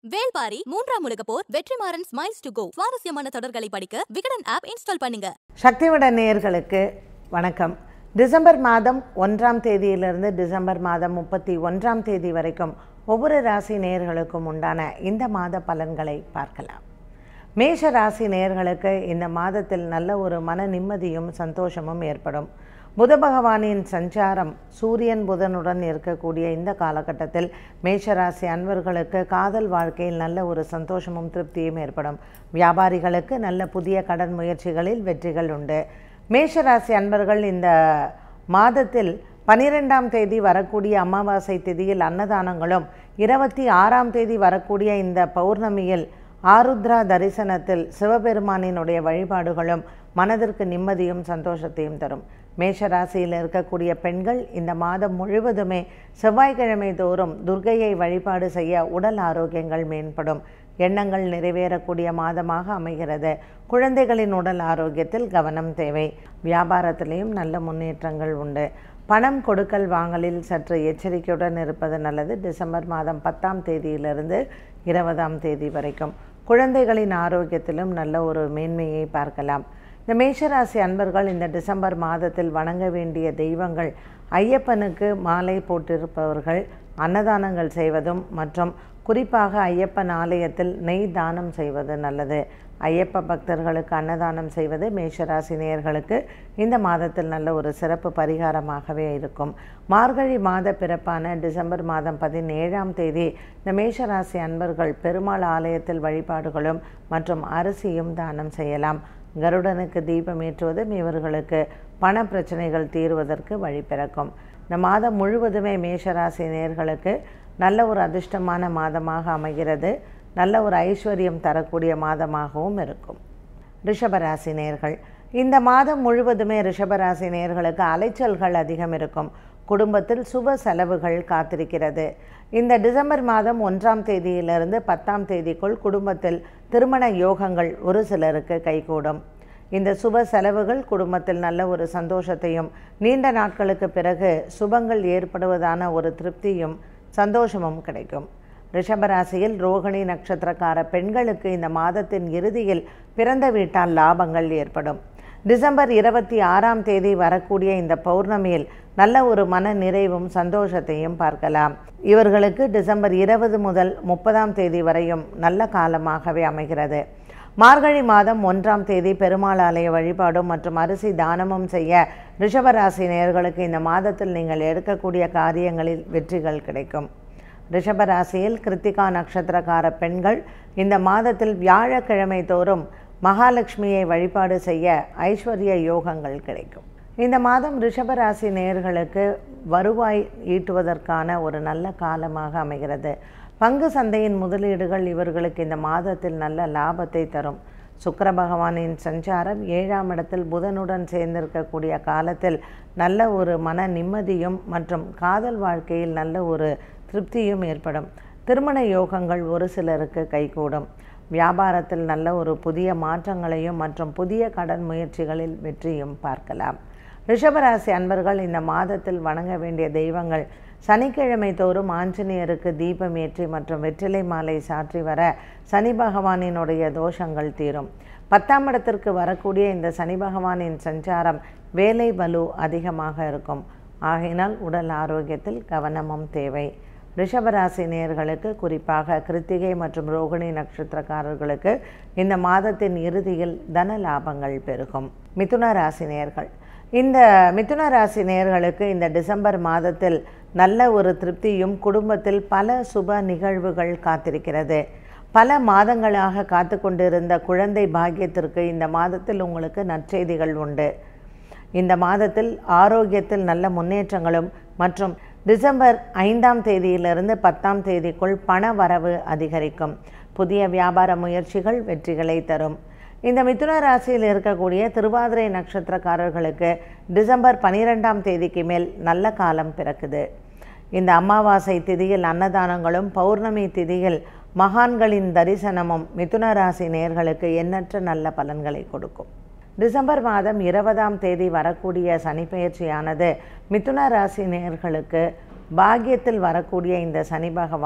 வேல்பாரி மூன்றாம் உலக போர் வெற்றிமாறன் ஸ்மைல்ஸ் டு கோ சுவாரஸ்யமான தொடர்களை படிக்க விகடன் ஆப் இன்ஸ்டால் பண்ணுங்க சக்திவிட நேயர்களுக்கு வணக்கம் டிசம்பர் மாதம் ஒன்றாம் தேதியிலிருந்து டிசம்பர் மாதம் முப்பத்தி ஒன்றாம் தேதி வரைக்கும் ஒவ்வொரு ராசி நேயர்களுக்கும் உண்டான இந்த மாத பலன்களை பார்க்கலாம் மேஷ ராசி நேயர்களுக்கு இந்த மாதத்தில் நல்ல ஒரு மன நிம்மதியும் சந்தோஷமும் ஏற்படும் புத பகவானின் சஞ்சாரம் சூரியன் புதனுடன் இருக்கக்கூடிய இந்த காலகட்டத்தில் மேஷராசி அன்பர்களுக்கு காதல் வாழ்க்கையில் நல்ல ஒரு சந்தோஷமும் திருப்தியும் ஏற்படும் வியாபாரிகளுக்கு நல்ல புதிய கடன் முயற்சிகளில் வெற்றிகள் உண்டு மேஷராசி அன்பர்கள் இந்த மாதத்தில் பனிரெண்டாம் தேதி வரக்கூடிய அமாவாசை திதியில் அன்னதானங்களும் இருபத்தி ஆறாம் தேதி வரக்கூடிய இந்த பௌர்ணமியில் ஆருத்ரா தரிசனத்தில் சிவபெருமானினுடைய வழிபாடுகளும் மனதிற்கு நிம்மதியும் சந்தோஷத்தையும் தரும் மேஷ ராசியில் இருக்கக்கூடிய பெண்கள் இந்த மாதம் முழுவதுமே செவ்வாய்க்கிழமை தோறும் துர்க்கையை வழிபாடு செய்ய உடல் ஆரோக்கியங்கள் மேம்படும் எண்ணங்கள் நிறைவேறக்கூடிய மாதமாக அமைகிறது குழந்தைகளின் உடல் ஆரோக்கியத்தில் கவனம் தேவை வியாபாரத்திலையும் நல்ல முன்னேற்றங்கள் உண்டு பணம் கொடுக்கல் வாங்கலில் சற்று எச்சரிக்கையுடன் இருப்பது நல்லது டிசம்பர் மாதம் பத்தாம் தேதியிலிருந்து இருபதாம் தேதி வரைக்கும் குழந்தைகளின் ஆரோக்கியத்திலும் நல்ல ஒரு மேன்மையை பார்க்கலாம் இந்த மேஷராசி அன்பர்கள் இந்த டிசம்பர் மாதத்தில் வணங்க வேண்டிய தெய்வங்கள் ஐயப்பனுக்கு மாலை போட்டிருப்பவர்கள் அன்னதானங்கள் செய்வதும் மற்றும் குறிப்பாக ஐயப்பன் ஆலயத்தில் நெய் தானம் செய்வது நல்லது ஐயப்ப பக்தர்களுக்கு அன்னதானம் செய்வது மேஷராசி நேயர்களுக்கு இந்த மாதத்தில் நல்ல ஒரு சிறப்பு பரிகாரமாகவே இருக்கும் மார்கழி மாத பிறப்பான டிசம்பர் மாதம் பதினேழாம் தேதி இந்த மேஷராசி அன்பர்கள் பெருமாள் ஆலயத்தில் வழிபாடுகளும் மற்றும் அரிசியும் தானம் செய்யலாம் கருடனுக்கு தீபம் ஏற்றுவதும் இவர்களுக்கு பண பிரச்சனைகள் தீர்வதற்கு வழி பிறக்கும் இந்த மாதம் முழுவதுமே மேஷராசி நேர்களுக்கு நல்ல ஒரு அதிர்ஷ்டமான மாதமாக அமைகிறது நல்ல ஒரு ஐஸ்வர்யம் தரக்கூடிய மாதமாகவும் இருக்கும் ரிஷபராசி நேர்கள் இந்த மாதம் முழுவதுமே ரிஷபராசி நேர்களுக்கு அலைச்சல்கள் அதிகம் இருக்கும் குடும்பத்தில் சுப செலவுகள் காத்திருக்கிறது இந்த டிசம்பர் மாதம் ஒன்றாம் தேதியிலிருந்து பத்தாம் தேதிக்குள் குடும்பத்தில் திருமண யோகங்கள் ஒரு சிலருக்கு கைகூடும் இந்த சுப செலவுகள் குடும்பத்தில் நல்ல ஒரு சந்தோஷத்தையும் நீண்ட நாட்களுக்கு பிறகு சுபங்கள் ஏற்படுவதான ஒரு திருப்தியும் சந்தோஷமும் கிடைக்கும் ரிஷபராசியில் ரோகிணி நட்சத்திரக்கார பெண்களுக்கு இந்த மாதத்தின் இறுதியில் பிறந்த வீட்டால் லாபங்கள் ஏற்படும் டிசம்பர் இருபத்தி ஆறாம் தேதி வரக்கூடிய இந்த பௌர்ணமியில் நல்ல ஒரு மன நிறைவும் சந்தோஷத்தையும் பார்க்கலாம் இவர்களுக்கு டிசம்பர் இருபது முதல் முப்பதாம் தேதி வரையும் நல்ல காலமாகவே அமைகிறது மார்கழி மாதம் ஒன்றாம் தேதி பெருமாள் ஆலய வழிபாடும் மற்றும் அரிசி தானமும் செய்ய ரிஷபராசி நேயர்களுக்கு இந்த மாதத்தில் நீங்கள் எடுக்கக்கூடிய காரியங்களில் வெற்றிகள் கிடைக்கும் ரிஷபராசியில் கிருத்திகா நட்சத்திரக்கார பெண்கள் இந்த மாதத்தில் வியாழக்கிழமை தோறும் மகாலட்சுமியை வழிபாடு செய்ய ஐஸ்வர்ய யோகங்கள் கிடைக்கும் இந்த மாதம் ரிஷபராசி நேயர்களுக்கு வருவாய் ஈட்டுவதற்கான ஒரு நல்ல காலமாக அமைகிறது பங்கு சந்தையின் முதலீடுகள் இவர்களுக்கு இந்த மாதத்தில் நல்ல லாபத்தை தரும் சுக்கர பகவானின் சஞ்சாரம் ஏழாம் இடத்தில் புதனுடன் சேர்ந்திருக்கக்கூடிய காலத்தில் நல்ல ஒரு மன நிம்மதியும் மற்றும் காதல் வாழ்க்கையில் நல்ல ஒரு திருப்தியும் ஏற்படும் திருமண யோகங்கள் ஒரு சிலருக்கு கைகூடும் வியாபாரத்தில் நல்ல ஒரு புதிய மாற்றங்களையும் மற்றும் புதிய கடன் முயற்சிகளில் வெற்றியும் பார்க்கலாம் ரிஷபராசி அன்பர்கள் இந்த மாதத்தில் வணங்க வேண்டிய தெய்வங்கள் சனிக்கிழமை தோறும் ஆஞ்சநேயருக்கு தீபம் ஏற்றி மற்றும் வெற்றிலை மாலை சாற்றி வர சனி பகவானினுடைய தோஷங்கள் தீரும் பத்தாம் இடத்திற்கு வரக்கூடிய இந்த சனி பகவானின் சஞ்சாரம் வேலை பலு அதிகமாக இருக்கும் ஆகையினால் உடல் ஆரோக்கியத்தில் கவனமும் தேவை ரிஷபராசி நேயர்களுக்கு குறிப்பாக கிருத்திகை மற்றும் ரோகிணி நட்சத்திரக்காரர்களுக்கு இந்த மாதத்தின் இறுதியில் தன லாபங்கள் பெருகும் மிதுன ராசி நேயர்கள் இந்த மிதுன ராசி நேயர்களுக்கு இந்த டிசம்பர் மாதத்தில் நல்ல ஒரு திருப்தியும் குடும்பத்தில் பல சுப நிகழ்வுகள் காத்திருக்கிறது பல மாதங்களாக காத்து கொண்டிருந்த குழந்தை பாக்கியத்திற்கு இந்த மாதத்தில் உங்களுக்கு நற்செய்திகள் உண்டு இந்த மாதத்தில் ஆரோக்கியத்தில் நல்ல முன்னேற்றங்களும் மற்றும் டிசம்பர் ஐந்தாம் தேதியிலிருந்து பத்தாம் தேதிக்குள் பண வரவு அதிகரிக்கும் புதிய வியாபார முயற்சிகள் வெற்றிகளை தரும் இந்த மிதுன ராசியில் இருக்கக்கூடிய திருவாதிரை நட்சத்திரக்காரர்களுக்கு டிசம்பர் பனிரெண்டாம் தேதிக்கு மேல் நல்ல காலம் பிறக்குது இந்த அமாவாசை திதியில் அன்னதானங்களும் பௌர்ணமி திதியில் மகான்களின் தரிசனமும் மிதுன ராசி நேர்களுக்கு எண்ணற்ற நல்ல பலன்களை கொடுக்கும் டிசம்பர் மாதம் இருபதாம் தேதி வரக்கூடிய சனிப்பெயர்ச்சியானது மிதுன ராசி நேர்களுக்கு பாக்கியத்தில் வரக்கூடிய இந்த சனி பகவான்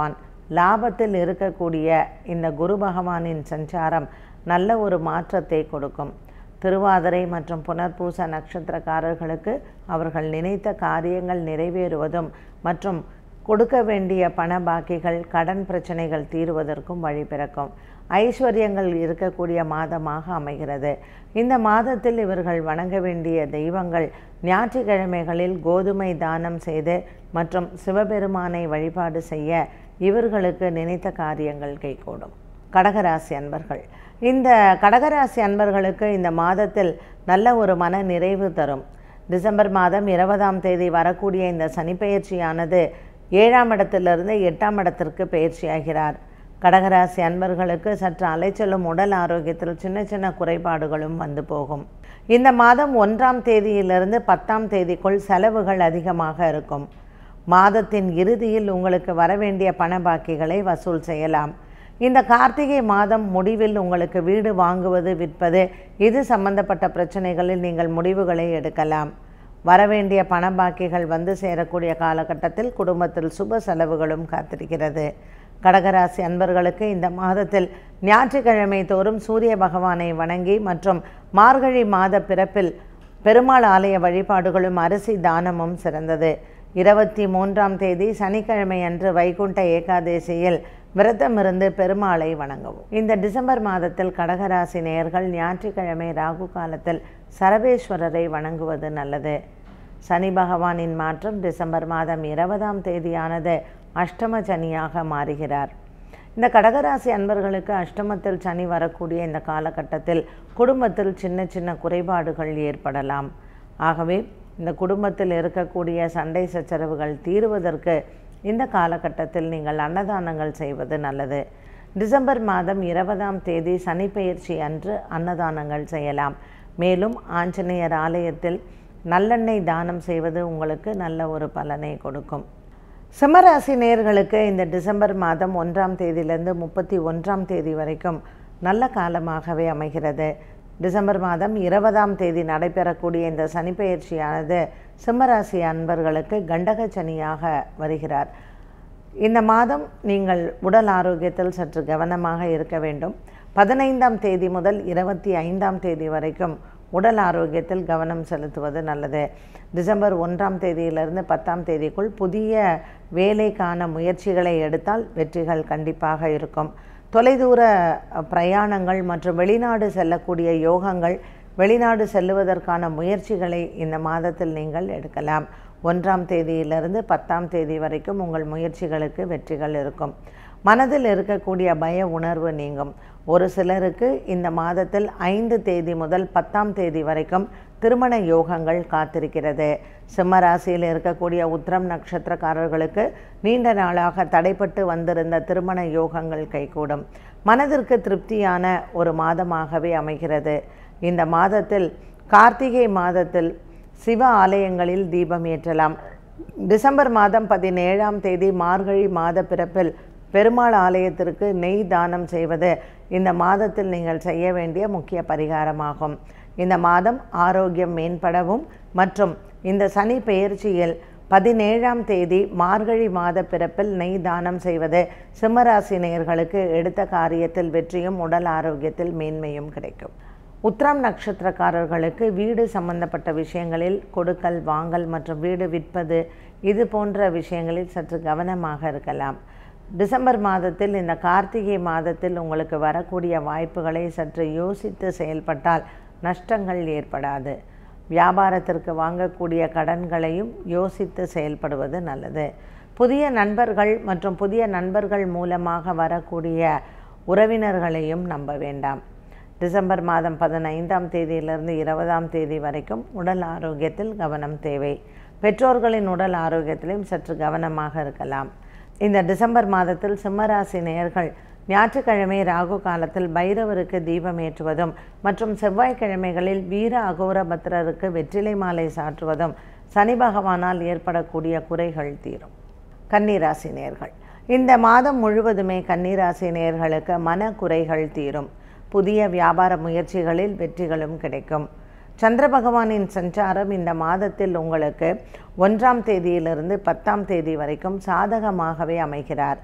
லாபத்தில் இருக்கக்கூடிய இந்த குரு பகவானின் சஞ்சாரம் நல்ல ஒரு மாற்றத்தை கொடுக்கும் திருவாதிரை மற்றும் புனர்பூச நட்சத்திரக்காரர்களுக்கு அவர்கள் நினைத்த காரியங்கள் நிறைவேறுவதும் மற்றும் கொடுக்க வேண்டிய பண பாக்கிகள் கடன் பிரச்சனைகள் தீருவதற்கும் வழி பிறக்கும் ஐஸ்வர்யங்கள் இருக்கக்கூடிய மாதமாக அமைகிறது இந்த மாதத்தில் இவர்கள் வணங்க வேண்டிய தெய்வங்கள் ஞாயிற்றுக்கிழமைகளில் கோதுமை தானம் செய்து மற்றும் சிவபெருமானை வழிபாடு செய்ய இவர்களுக்கு நினைத்த காரியங்கள் கைகூடும் கடகராசி அன்பர்கள் இந்த கடகராசி அன்பர்களுக்கு இந்த மாதத்தில் நல்ல ஒரு மன நிறைவு தரும் டிசம்பர் மாதம் இருபதாம் தேதி வரக்கூடிய இந்த சனிப்பெயர்ச்சியானது ஏழாம் இடத்திலிருந்து எட்டாம் இடத்திற்கு பயிற்சியாகிறார் கடகராசி அன்பர்களுக்கு சற்று அலைச்சலும் உடல் ஆரோக்கியத்தில் சின்ன சின்ன குறைபாடுகளும் வந்து போகும் இந்த மாதம் ஒன்றாம் தேதியிலிருந்து பத்தாம் தேதிக்குள் செலவுகள் அதிகமாக இருக்கும் மாதத்தின் இறுதியில் உங்களுக்கு வரவேண்டிய பண பாக்கிகளை வசூல் செய்யலாம் இந்த கார்த்திகை மாதம் முடிவில் உங்களுக்கு வீடு வாங்குவது விற்பது இது சம்பந்தப்பட்ட பிரச்சனைகளில் நீங்கள் முடிவுகளை எடுக்கலாம் வரவேண்டிய பண பாக்கிகள் வந்து சேரக்கூடிய காலகட்டத்தில் குடும்பத்தில் சுப செலவுகளும் காத்திருக்கிறது கடகராசி அன்பர்களுக்கு இந்த மாதத்தில் ஞாயிற்றுக்கிழமை தோறும் சூரிய பகவானை வணங்கி மற்றும் மார்கழி மாத பிறப்பில் பெருமாள் ஆலய வழிபாடுகளும் அரிசி தானமும் சிறந்தது இருபத்தி மூன்றாம் தேதி சனிக்கிழமை அன்று வைகுண்ட ஏகாதேசியில் விரதமிருந்து பெருமாளை வணங்கவும் இந்த டிசம்பர் மாதத்தில் கடகராசி நேயர்கள் ஞாயிற்றுக்கிழமை ராகு காலத்தில் சரபேஸ்வரரை வணங்குவது நல்லது சனி பகவானின் மாற்றம் டிசம்பர் மாதம் இருபதாம் தேதியானது அஷ்டம சனியாக மாறுகிறார் இந்த கடகராசி அன்பர்களுக்கு அஷ்டமத்தில் சனி வரக்கூடிய இந்த காலகட்டத்தில் குடும்பத்தில் சின்ன சின்ன குறைபாடுகள் ஏற்படலாம் ஆகவே இந்த குடும்பத்தில் இருக்கக்கூடிய சண்டை சச்சரவுகள் தீருவதற்கு இந்த காலகட்டத்தில் நீங்கள் அன்னதானங்கள் செய்வது நல்லது டிசம்பர் மாதம் இருபதாம் தேதி சனிப்பெயர்ச்சி அன்று அன்னதானங்கள் செய்யலாம் மேலும் ஆஞ்சநேயர் ஆலயத்தில் நல்லெண்ணெய் தானம் செய்வது உங்களுக்கு நல்ல ஒரு பலனை கொடுக்கும் சிம்மராசி நேர்களுக்கு இந்த டிசம்பர் மாதம் ஒன்றாம் தேதியிலிருந்து முப்பத்தி ஒன்றாம் தேதி வரைக்கும் நல்ல காலமாகவே அமைகிறது டிசம்பர் மாதம் இருபதாம் தேதி நடைபெறக்கூடிய இந்த சனிப்பெயர்ச்சியானது சிம்மராசி அன்பர்களுக்கு கண்டக சனியாக வருகிறார் இந்த மாதம் நீங்கள் உடல் ஆரோக்கியத்தில் சற்று கவனமாக இருக்க வேண்டும் பதினைந்தாம் தேதி முதல் இருபத்தி ஐந்தாம் தேதி வரைக்கும் உடல் ஆரோக்கியத்தில் கவனம் செலுத்துவது நல்லது டிசம்பர் ஒன்றாம் தேதியிலிருந்து பத்தாம் தேதிக்குள் புதிய வேலைக்கான முயற்சிகளை எடுத்தால் வெற்றிகள் கண்டிப்பாக இருக்கும் தொலைதூர பிரயாணங்கள் மற்றும் வெளிநாடு செல்லக்கூடிய யோகங்கள் வெளிநாடு செல்லுவதற்கான முயற்சிகளை இந்த மாதத்தில் நீங்கள் எடுக்கலாம் ஒன்றாம் தேதியிலிருந்து பத்தாம் தேதி வரைக்கும் உங்கள் முயற்சிகளுக்கு வெற்றிகள் இருக்கும் மனதில் இருக்கக்கூடிய பய உணர்வு நீங்கும் ஒரு சிலருக்கு இந்த மாதத்தில் ஐந்து தேதி முதல் பத்தாம் தேதி வரைக்கும் திருமண யோகங்கள் காத்திருக்கிறது சிம்ம ராசியில் இருக்கக்கூடிய உத்திரம் நட்சத்திரக்காரர்களுக்கு நீண்ட நாளாக தடைப்பட்டு வந்திருந்த திருமண யோகங்கள் கைகூடும் மனதிற்கு திருப்தியான ஒரு மாதமாகவே அமைகிறது இந்த மாதத்தில் கார்த்திகை மாதத்தில் சிவ ஆலயங்களில் தீபம் ஏற்றலாம் டிசம்பர் மாதம் பதினேழாம் தேதி மார்கழி மாத பிறப்பில் பெருமாள் ஆலயத்திற்கு நெய் தானம் செய்வது இந்த மாதத்தில் நீங்கள் செய்ய வேண்டிய முக்கிய பரிகாரமாகும் இந்த மாதம் ஆரோக்கியம் மேம்படவும் மற்றும் இந்த சனி பெயர்ச்சியில் பதினேழாம் தேதி மார்கழி மாத பிறப்பில் நெய் தானம் செய்வது சிம்மராசி நேயர்களுக்கு எடுத்த காரியத்தில் வெற்றியும் உடல் ஆரோக்கியத்தில் மேன்மையும் கிடைக்கும் உத்திரம் நட்சத்திரக்காரர்களுக்கு வீடு சம்பந்தப்பட்ட விஷயங்களில் கொடுக்கல் வாங்கல் மற்றும் வீடு விற்பது இது போன்ற விஷயங்களில் சற்று கவனமாக இருக்கலாம் டிசம்பர் மாதத்தில் இந்த கார்த்திகை மாதத்தில் உங்களுக்கு வரக்கூடிய வாய்ப்புகளை சற்று யோசித்து செயல்பட்டால் நஷ்டங்கள் ஏற்படாது வியாபாரத்திற்கு வாங்கக்கூடிய கடன்களையும் யோசித்து செயல்படுவது நல்லது புதிய நண்பர்கள் மற்றும் புதிய நண்பர்கள் மூலமாக வரக்கூடிய உறவினர்களையும் நம்ப வேண்டாம் டிசம்பர் மாதம் பதினைந்தாம் தேதியிலிருந்து இருபதாம் தேதி வரைக்கும் உடல் ஆரோக்கியத்தில் கவனம் தேவை பெற்றோர்களின் உடல் ஆரோக்கியத்திலும் சற்று கவனமாக இருக்கலாம் இந்த டிசம்பர் மாதத்தில் சிம்மராசி நேயர்கள் ஞாயிற்றுக்கிழமை ராகு காலத்தில் பைரவருக்கு தீபம் ஏற்றுவதும் மற்றும் செவ்வாய்க்கிழமைகளில் வீர அகோர பத்திரருக்கு வெற்றிலை மாலை சாற்றுவதும் சனி பகவானால் ஏற்படக்கூடிய குறைகள் தீரும் கன்னிராசி நேர்கள் இந்த மாதம் முழுவதுமே கன்னிராசி நேர்களுக்கு மன குறைகள் தீரும் புதிய வியாபார முயற்சிகளில் வெற்றிகளும் கிடைக்கும் சந்திர பகவானின் சஞ்சாரம் இந்த மாதத்தில் உங்களுக்கு ஒன்றாம் தேதியிலிருந்து பத்தாம் தேதி வரைக்கும் சாதகமாகவே அமைகிறார்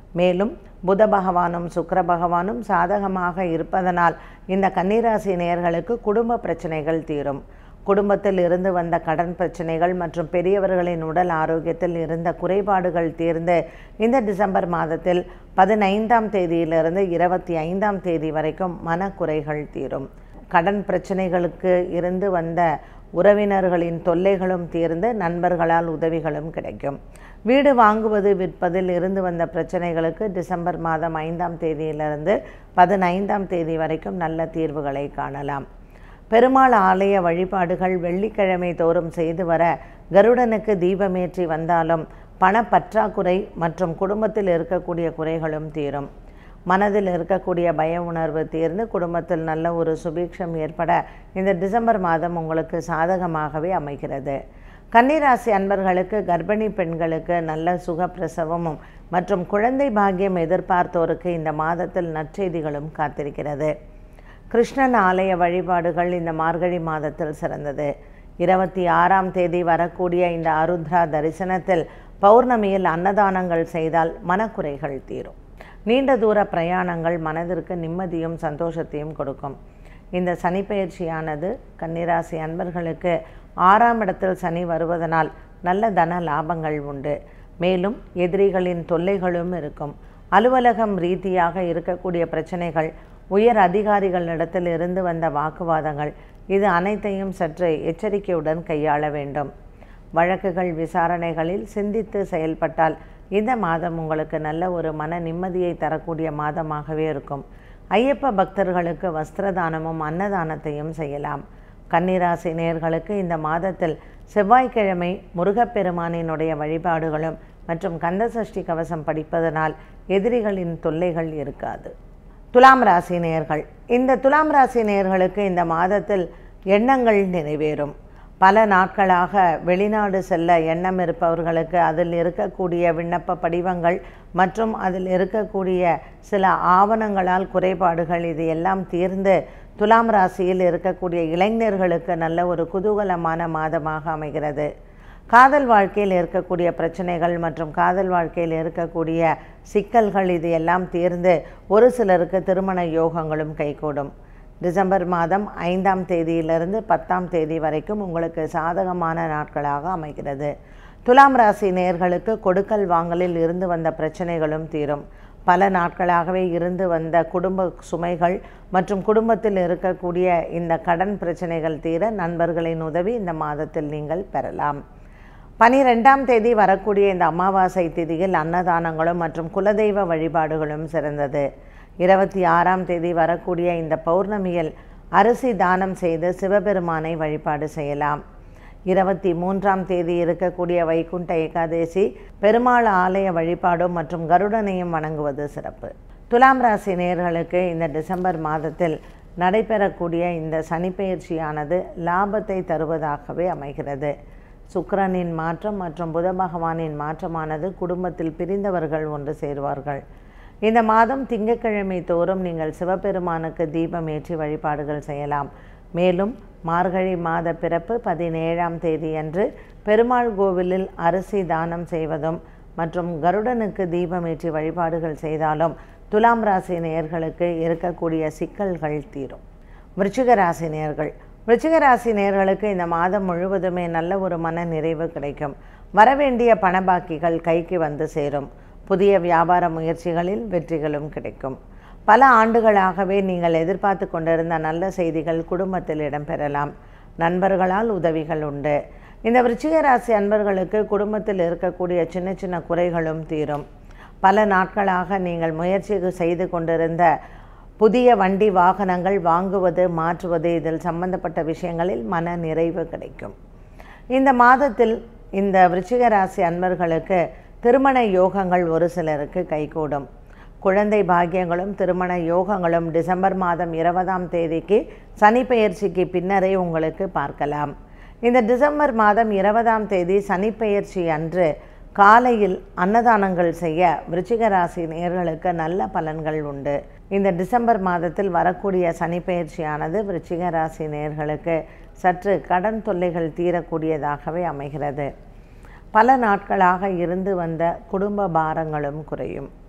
மேலும் புத பகவானும் சுக்கிர பகவானும் சாதகமாக இருப்பதனால் இந்த கன்னிராசி நேயர்களுக்கு குடும்ப பிரச்சனைகள் தீரும் குடும்பத்தில் இருந்து வந்த கடன் பிரச்சனைகள் மற்றும் பெரியவர்களின் உடல் ஆரோக்கியத்தில் இருந்த குறைபாடுகள் தீர்ந்து இந்த டிசம்பர் மாதத்தில் பதினைந்தாம் தேதியிலிருந்து இருபத்தி ஐந்தாம் தேதி வரைக்கும் மனக்குறைகள் தீரும் கடன் பிரச்சனைகளுக்கு இருந்து வந்த உறவினர்களின் தொல்லைகளும் தீர்ந்து நண்பர்களால் உதவிகளும் கிடைக்கும் வீடு வாங்குவது விற்பதில் இருந்து வந்த பிரச்சனைகளுக்கு டிசம்பர் மாதம் ஐந்தாம் தேதியிலிருந்து பதினைந்தாம் தேதி வரைக்கும் நல்ல தீர்வுகளை காணலாம் பெருமாள் ஆலய வழிபாடுகள் வெள்ளிக்கிழமை தோறும் செய்து வர கருடனுக்கு தீபமேற்றி வந்தாலும் பணப்பற்றாக்குறை மற்றும் குடும்பத்தில் இருக்கக்கூடிய குறைகளும் தீரும் மனதில் இருக்கக்கூடிய பய உணர்வு தீர்ந்து குடும்பத்தில் நல்ல ஒரு சுபீட்சம் ஏற்பட இந்த டிசம்பர் மாதம் உங்களுக்கு சாதகமாகவே அமைகிறது கன்னிராசி அன்பர்களுக்கு கர்ப்பிணி பெண்களுக்கு நல்ல சுகப்பிரசவமும் மற்றும் குழந்தை பாக்கியம் எதிர்பார்த்தோருக்கு இந்த மாதத்தில் நற்செய்திகளும் காத்திருக்கிறது கிருஷ்ணன் ஆலய வழிபாடுகள் இந்த மார்கழி மாதத்தில் சிறந்தது இருபத்தி ஆறாம் தேதி வரக்கூடிய இந்த அருத்ரா தரிசனத்தில் பௌர்ணமியில் அன்னதானங்கள் செய்தால் மனக்குறைகள் தீரும் நீண்ட தூர பிரயாணங்கள் மனதிற்கு நிம்மதியும் சந்தோஷத்தையும் கொடுக்கும் இந்த சனிப்பெயர்ச்சியானது கன்னிராசி அன்பர்களுக்கு ஆறாம் இடத்தில் சனி வருவதனால் நல்ல தன லாபங்கள் உண்டு மேலும் எதிரிகளின் தொல்லைகளும் இருக்கும் அலுவலகம் ரீதியாக இருக்கக்கூடிய பிரச்சனைகள் உயர் அதிகாரிகளிடத்தில் இருந்து வந்த வாக்குவாதங்கள் இது அனைத்தையும் சற்று எச்சரிக்கையுடன் கையாள வேண்டும் வழக்குகள் விசாரணைகளில் சிந்தித்து செயல்பட்டால் இந்த மாதம் உங்களுக்கு நல்ல ஒரு மன நிம்மதியை தரக்கூடிய மாதமாகவே இருக்கும் ஐயப்ப பக்தர்களுக்கு வஸ்திரதானமும் அன்னதானத்தையும் செய்யலாம் கன்னிராசி நேர்களுக்கு இந்த மாதத்தில் செவ்வாய்க்கிழமை முருகப்பெருமானினுடைய வழிபாடுகளும் மற்றும் கந்தசஷ்டி கவசம் படிப்பதனால் எதிரிகளின் தொல்லைகள் இருக்காது துலாம் ராசி நேர்கள் இந்த துலாம் ராசி நேர்களுக்கு இந்த மாதத்தில் எண்ணங்கள் நிறைவேறும் பல நாட்களாக வெளிநாடு செல்ல எண்ணம் இருப்பவர்களுக்கு அதில் இருக்கக்கூடிய விண்ணப்ப படிவங்கள் மற்றும் அதில் இருக்கக்கூடிய சில ஆவணங்களால் குறைபாடுகள் இது எல்லாம் தீர்ந்து துலாம் ராசியில் இருக்கக்கூடிய இளைஞர்களுக்கு நல்ல ஒரு குதூகலமான மாதமாக அமைகிறது காதல் வாழ்க்கையில் இருக்கக்கூடிய பிரச்சனைகள் மற்றும் காதல் வாழ்க்கையில் இருக்கக்கூடிய சிக்கல்கள் இது எல்லாம் தீர்ந்து ஒரு சிலருக்கு திருமண யோகங்களும் கைகூடும் டிசம்பர் மாதம் ஐந்தாம் தேதியிலிருந்து பத்தாம் தேதி வரைக்கும் உங்களுக்கு சாதகமான நாட்களாக அமைகிறது துலாம் ராசி நேர்களுக்கு கொடுக்கல் வாங்கலில் இருந்து வந்த பிரச்சனைகளும் தீரும் பல நாட்களாகவே இருந்து வந்த குடும்ப சுமைகள் மற்றும் குடும்பத்தில் இருக்கக்கூடிய இந்த கடன் பிரச்சனைகள் தீர நண்பர்களின் உதவி இந்த மாதத்தில் நீங்கள் பெறலாம் பனிரெண்டாம் தேதி வரக்கூடிய இந்த அமாவாசை திதியில் அன்னதானங்களும் மற்றும் குலதெய்வ வழிபாடுகளும் சிறந்தது இருபத்தி ஆறாம் தேதி வரக்கூடிய இந்த பௌர்ணமியில் அரிசி தானம் செய்து சிவபெருமானை வழிபாடு செய்யலாம் இருபத்தி மூன்றாம் தேதி இருக்கக்கூடிய வைகுண்ட ஏகாதேசி பெருமாள் ஆலய வழிபாடும் மற்றும் கருடனையும் வணங்குவது சிறப்பு துலாம் ராசி நேர்களுக்கு இந்த டிசம்பர் மாதத்தில் நடைபெறக்கூடிய இந்த சனிப்பெயர்ச்சியானது லாபத்தை தருவதாகவே அமைகிறது சுக்கிரனின் மாற்றம் மற்றும் புத பகவானின் மாற்றமானது குடும்பத்தில் பிரிந்தவர்கள் ஒன்று சேருவார்கள் இந்த மாதம் திங்கட்கிழமை தோறும் நீங்கள் சிவபெருமானுக்கு தீபம் ஏற்றி வழிபாடுகள் செய்யலாம் மேலும் மார்கழி மாத பிறப்பு பதினேழாம் தேதியன்று பெருமாள் கோவிலில் அரிசி தானம் செய்வதும் மற்றும் கருடனுக்கு தீபம் ஏற்றி வழிபாடுகள் செய்தாலும் துலாம் ராசி நேயர்களுக்கு இருக்கக்கூடிய சிக்கல்கள் தீரும் விருச்சிக ராசி நேயர்கள் விருச்சிக ராசி நேயர்களுக்கு இந்த மாதம் முழுவதுமே நல்ல ஒரு மன நிறைவு கிடைக்கும் வரவேண்டிய பணபாக்கிகள் கைக்கு வந்து சேரும் புதிய வியாபார முயற்சிகளில் வெற்றிகளும் கிடைக்கும் பல ஆண்டுகளாகவே நீங்கள் எதிர்பார்த்து கொண்டிருந்த நல்ல செய்திகள் குடும்பத்தில் இடம்பெறலாம் நண்பர்களால் உதவிகள் உண்டு இந்த விருச்சிக ராசி அன்பர்களுக்கு குடும்பத்தில் இருக்கக்கூடிய சின்ன சின்ன குறைகளும் தீரும் பல நாட்களாக நீங்கள் முயற்சி செய்து கொண்டிருந்த புதிய வண்டி வாகனங்கள் வாங்குவது மாற்றுவது இதில் சம்பந்தப்பட்ட விஷயங்களில் மன நிறைவு கிடைக்கும் இந்த மாதத்தில் இந்த விருச்சிக ராசி அன்பர்களுக்கு திருமண யோகங்கள் ஒரு சிலருக்கு கைகூடும் குழந்தை பாக்கியங்களும் திருமண யோகங்களும் டிசம்பர் மாதம் இருபதாம் தேதிக்கு சனி பெயர்ச்சிக்கு பின்னரே உங்களுக்கு பார்க்கலாம் இந்த டிசம்பர் மாதம் இருபதாம் தேதி சனி பெயர்ச்சி அன்று காலையில் அன்னதானங்கள் செய்ய விருச்சிக ராசி நேர்களுக்கு நல்ல பலன்கள் உண்டு இந்த டிசம்பர் மாதத்தில் வரக்கூடிய சனி பெயர்ச்சியானது விருச்சிக ராசி நேர்களுக்கு சற்று கடன் தொல்லைகள் தீரக்கூடியதாகவே அமைகிறது பல நாட்களாக இருந்து வந்த குடும்ப பாரங்களும் குறையும்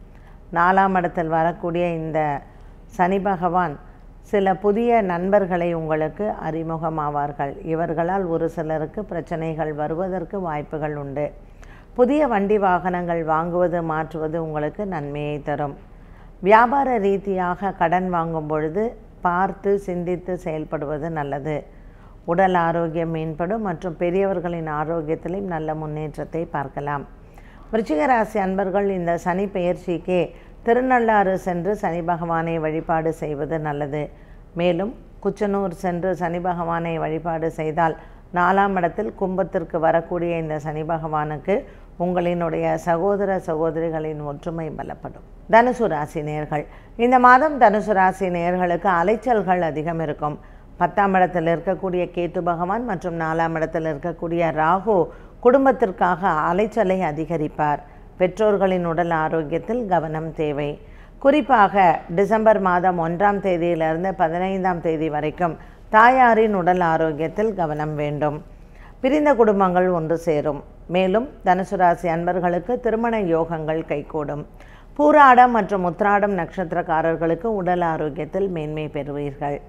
நாலாம் இடத்தில் வரக்கூடிய இந்த சனி பகவான் சில புதிய நண்பர்களை உங்களுக்கு அறிமுகமாவார்கள் இவர்களால் ஒரு சிலருக்கு பிரச்சனைகள் வருவதற்கு வாய்ப்புகள் உண்டு புதிய வண்டி வாகனங்கள் வாங்குவது மாற்றுவது உங்களுக்கு நன்மையை தரும் வியாபார ரீதியாக கடன் வாங்கும் பொழுது பார்த்து சிந்தித்து செயல்படுவது நல்லது உடல் ஆரோக்கியம் மேம்படும் மற்றும் பெரியவர்களின் ஆரோக்கியத்திலும் நல்ல முன்னேற்றத்தை பார்க்கலாம் விருச்சிக ராசி அன்பர்கள் இந்த சனி பெயர்ச்சிக்கு திருநள்ளாறு சென்று சனி பகவானை வழிபாடு செய்வது நல்லது மேலும் குச்சனூர் சென்று சனி பகவானை வழிபாடு செய்தால் நாலாம் இடத்தில் கும்பத்திற்கு வரக்கூடிய இந்த சனி பகவானுக்கு உங்களினுடைய சகோதர சகோதரிகளின் ஒற்றுமை பலப்படும் தனுசு ராசி நேர்கள் இந்த மாதம் தனுசு ராசி நேர்களுக்கு அலைச்சல்கள் அதிகம் இருக்கும் பத்தாம் இடத்தில் இருக்கக்கூடிய கேத்து பகவான் மற்றும் நாலாம் இடத்தில் இருக்கக்கூடிய ராகு குடும்பத்திற்காக அலைச்சலை அதிகரிப்பார் பெற்றோர்களின் உடல் ஆரோக்கியத்தில் கவனம் தேவை குறிப்பாக டிசம்பர் மாதம் ஒன்றாம் தேதியிலிருந்து பதினைந்தாம் தேதி வரைக்கும் தாயாரின் உடல் ஆரோக்கியத்தில் கவனம் வேண்டும் பிரிந்த குடும்பங்கள் ஒன்று சேரும் மேலும் தனுசு ராசி அன்பர்களுக்கு திருமண யோகங்கள் கைகூடும் பூராடம் மற்றும் உத்ராடம் நட்சத்திரக்காரர்களுக்கு உடல் ஆரோக்கியத்தில் மேன்மை பெறுவீர்கள்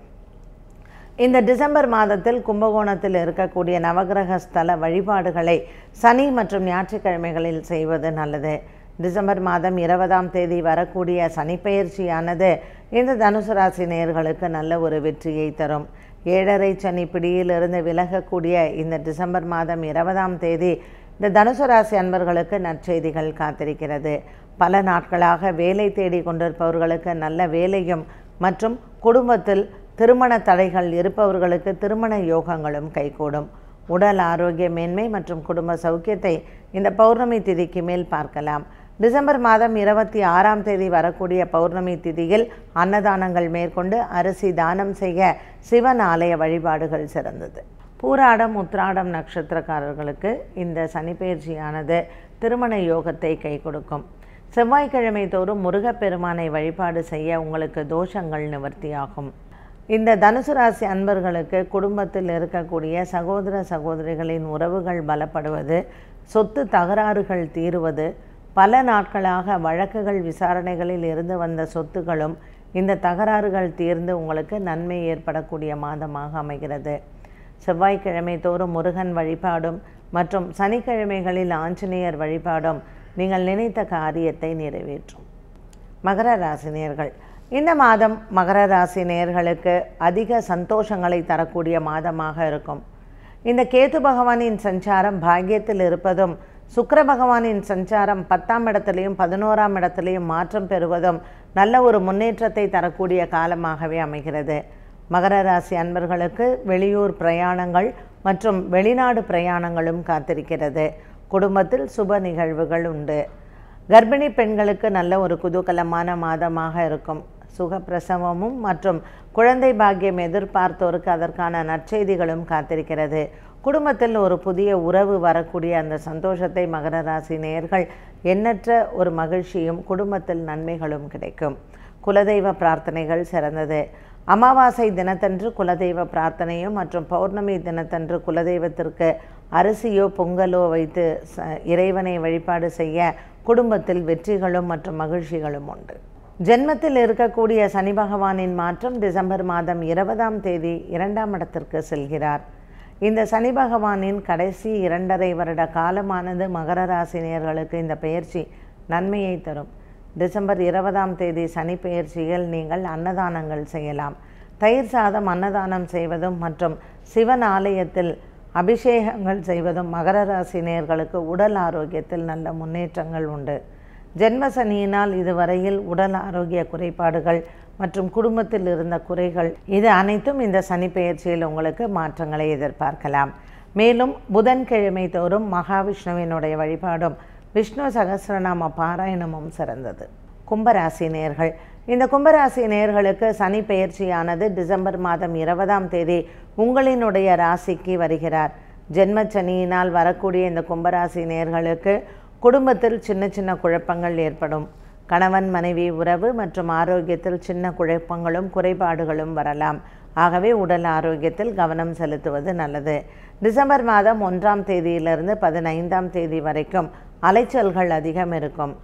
இந்த டிசம்பர் மாதத்தில் கும்பகோணத்தில் இருக்கக்கூடிய நவகிரக ஸ்தல வழிபாடுகளை சனி மற்றும் ஞாயிற்றுக்கிழமைகளில் செய்வது நல்லது டிசம்பர் மாதம் இருபதாம் தேதி வரக்கூடிய சனிப்பெயர்ச்சியானது இந்த தனுசு ராசி நேயர்களுக்கு நல்ல ஒரு வெற்றியை தரும் ஏழரை சனி பிடியிலிருந்து விலகக்கூடிய இந்த டிசம்பர் மாதம் இருபதாம் தேதி இந்த தனுசு ராசி அன்பர்களுக்கு நற்செய்திகள் காத்திருக்கிறது பல நாட்களாக வேலை தேடி கொண்டிருப்பவர்களுக்கு நல்ல வேலையும் மற்றும் குடும்பத்தில் திருமண தடைகள் இருப்பவர்களுக்கு திருமண யோகங்களும் கைகூடும் உடல் ஆரோக்கிய மேன்மை மற்றும் குடும்ப சௌக்கியத்தை இந்த பௌர்ணமி திதிக்கு மேல் பார்க்கலாம் டிசம்பர் மாதம் இருபத்தி ஆறாம் தேதி வரக்கூடிய பௌர்ணமி திதியில் அன்னதானங்கள் மேற்கொண்டு அரிசி தானம் செய்ய சிவன் ஆலய வழிபாடுகள் சிறந்தது பூராடம் உத்ராடம் நட்சத்திரக்காரர்களுக்கு இந்த சனிப்பெயர்ச்சியானது திருமண யோகத்தை கை கொடுக்கும் செவ்வாய்க்கிழமை தோறும் முருகப்பெருமானை வழிபாடு செய்ய உங்களுக்கு தோஷங்கள் நிவர்த்தியாகும் இந்த தனுசு ராசி அன்பர்களுக்கு குடும்பத்தில் இருக்கக்கூடிய சகோதர சகோதரிகளின் உறவுகள் பலப்படுவது சொத்து தகராறுகள் தீருவது பல நாட்களாக வழக்குகள் விசாரணைகளில் இருந்து வந்த சொத்துகளும் இந்த தகராறுகள் தீர்ந்து உங்களுக்கு நன்மை ஏற்படக்கூடிய மாதமாக அமைகிறது செவ்வாய்க்கிழமை தோறும் முருகன் வழிபாடும் மற்றும் சனிக்கிழமைகளில் ஆஞ்சநேயர் வழிபாடும் நீங்கள் நினைத்த காரியத்தை நிறைவேற்றும் மகர ராசி நேயர்கள் இந்த மாதம் மகர ராசி நேயர்களுக்கு அதிக சந்தோஷங்களை தரக்கூடிய மாதமாக இருக்கும் இந்த கேது பகவானின் சஞ்சாரம் பாக்கியத்தில் இருப்பதும் சுக்கிர பகவானின் சஞ்சாரம் பத்தாம் இடத்துலையும் பதினோராம் இடத்துலையும் மாற்றம் பெறுவதும் நல்ல ஒரு முன்னேற்றத்தை தரக்கூடிய காலமாகவே அமைகிறது மகர ராசி அன்பர்களுக்கு வெளியூர் பிரயாணங்கள் மற்றும் வெளிநாடு பிரயாணங்களும் காத்திருக்கிறது குடும்பத்தில் சுப நிகழ்வுகள் உண்டு கர்ப்பிணி பெண்களுக்கு நல்ல ஒரு குதூகலமான மாதமாக இருக்கும் சுகப்பிரசவமும் மற்றும் குழந்தை பாக்கியம் எதிர்பார்த்தோருக்கு அதற்கான நற்செய்திகளும் காத்திருக்கிறது குடும்பத்தில் ஒரு புதிய உறவு வரக்கூடிய அந்த சந்தோஷத்தை மகர ராசி நேயர்கள் எண்ணற்ற ஒரு மகிழ்ச்சியும் குடும்பத்தில் நன்மைகளும் கிடைக்கும் குலதெய்வ பிரார்த்தனைகள் சிறந்தது அமாவாசை தினத்தன்று குலதெய்வ பிரார்த்தனையும் மற்றும் பௌர்ணமி தினத்தன்று குலதெய்வத்திற்கு அரிசியோ பொங்கலோ வைத்து ச இறைவனை வழிபாடு செய்ய குடும்பத்தில் வெற்றிகளும் மற்றும் மகிழ்ச்சிகளும் உண்டு ஜென்மத்தில் இருக்கக்கூடிய சனி பகவானின் மாற்றம் டிசம்பர் மாதம் இருபதாம் தேதி இரண்டாம் இடத்திற்கு செல்கிறார் இந்த சனி பகவானின் கடைசி இரண்டரை வருட காலமானது மகர ராசினியர்களுக்கு இந்த பெயர்ச்சி நன்மையை தரும் டிசம்பர் இருபதாம் தேதி சனி பெயர்ச்சியில் நீங்கள் அன்னதானங்கள் செய்யலாம் தயிர் சாதம் அன்னதானம் செய்வதும் மற்றும் சிவன் ஆலயத்தில் அபிஷேகங்கள் செய்வதும் மகர ராசி நேயர்களுக்கு உடல் ஆரோக்கியத்தில் நல்ல முன்னேற்றங்கள் உண்டு ஜென்ம சனியினால் இதுவரையில் உடல் ஆரோக்கிய குறைபாடுகள் மற்றும் குடும்பத்தில் இருந்த குறைகள் இது அனைத்தும் இந்த சனி பெயர்ச்சியில் உங்களுக்கு மாற்றங்களை எதிர்பார்க்கலாம் மேலும் புதன்கிழமை தோறும் மகாவிஷ்ணுவினுடைய வழிபாடும் விஷ்ணு சகசிரநாம பாராயணமும் சிறந்தது கும்பராசி நேர்கள் இந்த கும்பராசி நேர்களுக்கு சனி பெயர்ச்சியானது டிசம்பர் மாதம் இருபதாம் தேதி உங்களினுடைய ராசிக்கு வருகிறார் ஜென்ம சனியினால் வரக்கூடிய இந்த கும்பராசி நேர்களுக்கு குடும்பத்தில் சின்ன சின்ன குழப்பங்கள் ஏற்படும் கணவன் மனைவி உறவு மற்றும் ஆரோக்கியத்தில் சின்ன குழப்பங்களும் குறைபாடுகளும் வரலாம் ஆகவே உடல் ஆரோக்கியத்தில் கவனம் செலுத்துவது நல்லது டிசம்பர் மாதம் ஒன்றாம் தேதியிலிருந்து பதினைந்தாம் தேதி வரைக்கும் அலைச்சல்கள் அதிகம் இருக்கும்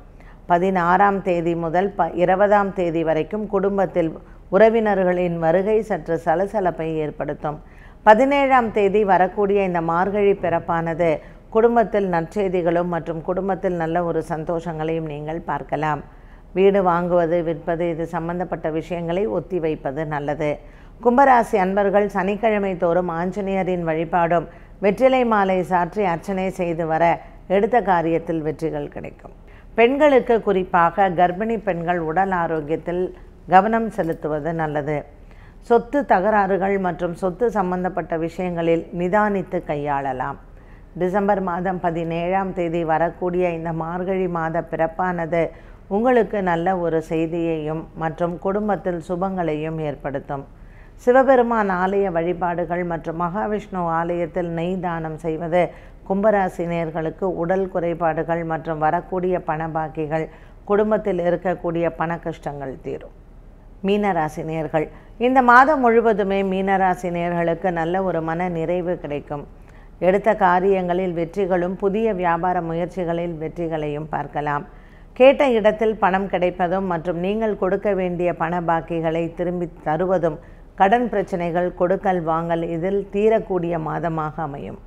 பதினாறாம் தேதி முதல் ப இருபதாம் தேதி வரைக்கும் குடும்பத்தில் உறவினர்களின் வருகை சற்று சலசலப்பை ஏற்படுத்தும் பதினேழாம் தேதி வரக்கூடிய இந்த மார்கழி பிறப்பானது குடும்பத்தில் நற்செய்திகளும் மற்றும் குடும்பத்தில் நல்ல ஒரு சந்தோஷங்களையும் நீங்கள் பார்க்கலாம் வீடு வாங்குவது விற்பது இது சம்பந்தப்பட்ட விஷயங்களை ஒத்தி வைப்பது நல்லது கும்பராசி அன்பர்கள் சனிக்கிழமை தோறும் ஆஞ்சநேயரின் வழிபாடும் வெற்றிலை மாலை சாற்றி அர்ச்சனை செய்து வர எடுத்த காரியத்தில் வெற்றிகள் கிடைக்கும் பெண்களுக்கு குறிப்பாக கர்ப்பிணி பெண்கள் உடல் ஆரோக்கியத்தில் கவனம் செலுத்துவது நல்லது சொத்து தகராறுகள் மற்றும் சொத்து சம்பந்தப்பட்ட விஷயங்களில் நிதானித்து கையாளலாம் டிசம்பர் மாதம் பதினேழாம் தேதி வரக்கூடிய இந்த மார்கழி மாத பிறப்பானது உங்களுக்கு நல்ல ஒரு செய்தியையும் மற்றும் குடும்பத்தில் சுபங்களையும் ஏற்படுத்தும் சிவபெருமான் ஆலய வழிபாடுகள் மற்றும் மகாவிஷ்ணு ஆலயத்தில் நெய் தானம் செய்வது கும்பராசினியர்களுக்கு உடல் குறைபாடுகள் மற்றும் வரக்கூடிய பணபாக்கிகள் குடும்பத்தில் இருக்கக்கூடிய பண கஷ்டங்கள் தீரும் மீனராசினியர்கள் இந்த மாதம் முழுவதுமே மீனராசினியர்களுக்கு நல்ல ஒரு மன நிறைவு கிடைக்கும் எடுத்த காரியங்களில் வெற்றிகளும் புதிய வியாபார முயற்சிகளில் வெற்றிகளையும் பார்க்கலாம் கேட்ட இடத்தில் பணம் கிடைப்பதும் மற்றும் நீங்கள் கொடுக்க வேண்டிய பண பாக்கிகளை திரும்பி தருவதும் கடன் பிரச்சனைகள் கொடுக்கல் வாங்கல் இதில் தீரக்கூடிய மாதமாக அமையும்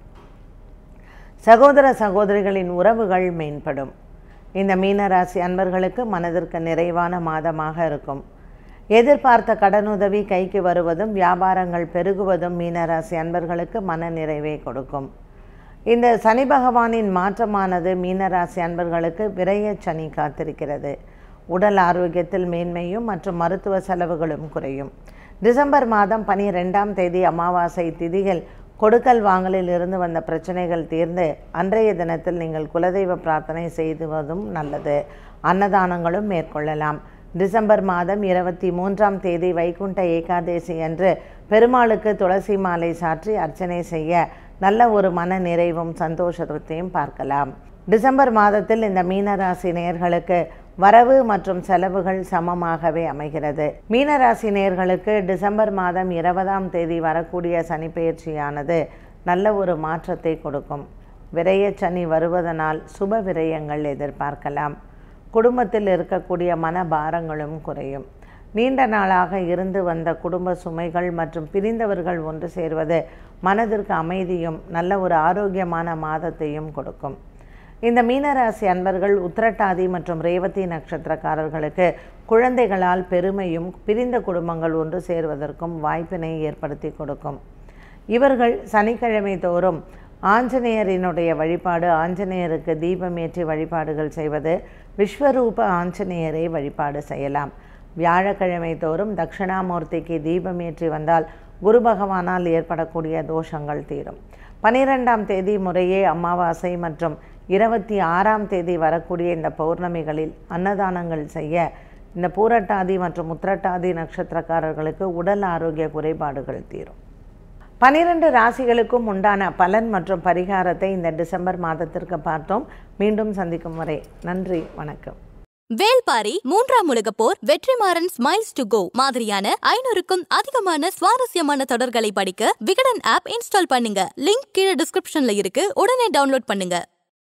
சகோதர சகோதரிகளின் உறவுகள் மேம்படும் இந்த மீனராசி அன்பர்களுக்கு மனதிற்கு நிறைவான மாதமாக இருக்கும் எதிர்பார்த்த கடனுதவி கைக்கு வருவதும் வியாபாரங்கள் பெருகுவதும் மீனராசி அன்பர்களுக்கு மன நிறைவை கொடுக்கும் இந்த சனி பகவானின் மாற்றமானது மீனராசி அன்பர்களுக்கு விரைய சனி காத்திருக்கிறது உடல் ஆரோக்கியத்தில் மேன்மையும் மற்றும் மருத்துவ செலவுகளும் குறையும் டிசம்பர் மாதம் பனிரெண்டாம் தேதி அமாவாசை திதியில் கொடுக்கல் வாங்கலில் இருந்து வந்த பிரச்சனைகள் தீர்ந்து அன்றைய தினத்தில் நீங்கள் குலதெய்வ பிரார்த்தனை செய்துவதும் நல்லது அன்னதானங்களும் மேற்கொள்ளலாம் டிசம்பர் மாதம் இருபத்தி மூன்றாம் தேதி வைகுண்ட ஏகாதேசி அன்று பெருமாளுக்கு துளசி மாலை சாற்றி அர்ச்சனை செய்ய நல்ல ஒரு மன நிறைவும் சந்தோஷத்தையும் பார்க்கலாம் டிசம்பர் மாதத்தில் இந்த மீனராசி நேயர்களுக்கு வரவு மற்றும் செலவுகள் சமமாகவே அமைகிறது மீனராசி நேயர்களுக்கு டிசம்பர் மாதம் இருபதாம் தேதி வரக்கூடிய சனிப்பெயர்ச்சியானது நல்ல ஒரு மாற்றத்தை கொடுக்கும் விரய சனி வருவதனால் சுப விரயங்கள் எதிர்பார்க்கலாம் குடும்பத்தில் இருக்கக்கூடிய மனபாரங்களும் குறையும் நீண்ட நாளாக இருந்து வந்த குடும்ப சுமைகள் மற்றும் பிரிந்தவர்கள் ஒன்று சேர்வது மனதிற்கு அமைதியும் நல்ல ஒரு ஆரோக்கியமான மாதத்தையும் கொடுக்கும் இந்த மீனராசி அன்பர்கள் உத்திரட்டாதி மற்றும் ரேவதி நட்சத்திரக்காரர்களுக்கு குழந்தைகளால் பெருமையும் பிரிந்த குடும்பங்கள் ஒன்று சேர்வதற்கும் வாய்ப்பினை ஏற்படுத்தி கொடுக்கும் இவர்கள் சனிக்கிழமை தோறும் ஆஞ்சநேயரினுடைய வழிபாடு ஆஞ்சநேயருக்கு தீபமேற்றி வழிபாடுகள் செய்வது விஸ்வரூப ஆஞ்சநேயரை வழிபாடு செய்யலாம் வியாழக்கிழமை தோறும் தட்சிணாமூர்த்திக்கு தீபமேற்றி வந்தால் குரு பகவானால் ஏற்படக்கூடிய தோஷங்கள் தீரும் பனிரெண்டாம் தேதி முறையே அமாவாசை மற்றும் இருபத்தி ஆறாம் தேதி வரக்கூடிய இந்த பௌர்ணமிகளில் அன்னதானங்கள் செய்ய இந்த பூரட்டாதி மற்றும் உத்திரட்டாதி நட்சத்திரக்காரர்களுக்கு உடல் ஆரோக்கிய குறைபாடுகள் தீரும் பனிரெண்டு ராசிகளுக்கும் உண்டான பலன் மற்றும் பரிகாரத்தை இந்த டிசம்பர் மாதத்திற்கு பார்த்தோம் மீண்டும் சந்திக்கும் வரை நன்றி வணக்கம் வேல்பாரி மூன்றாம் உலகப் போர் வெற்றிமாறன் ஸ்மைல்ஸ் டு கோ மாதிரியான ஐநூறுக்கும் அதிகமான சுவாரஸ்யமான தொடர்களை படிக்க விகடன் ஆப் இன்ஸ்டால் பண்ணுங்க லிங்க் கீழே டிஸ்கிரிப்ஷன்ல இருக்கு உடனே டவுன்லோட் பண்ணுங்க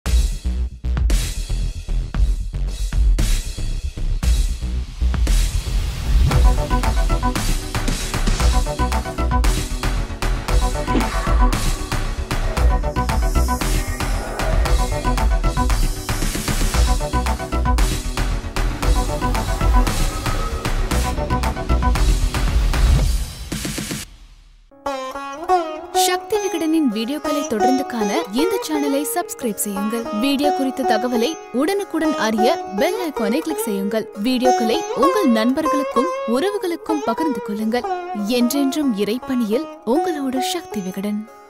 சக்தி விகடனின் வீடியோக்களை தொடர்ந்து காண இந்த சேனலை சப்ஸ்கிரைப் செய்யுங்கள் வீடியோ குறித்த தகவலை உடனுக்குடன் அறிய பெல் ஐகானை கிளிக் செய்யுங்கள் வீடியோக்களை உங்கள் நண்பர்களுக்கும் உறவுகளுக்கும் பகிர்ந்து கொள்ளுங்கள் என்றென்றும் இறைப்பணியில் உங்களோட சக்தி விகடன்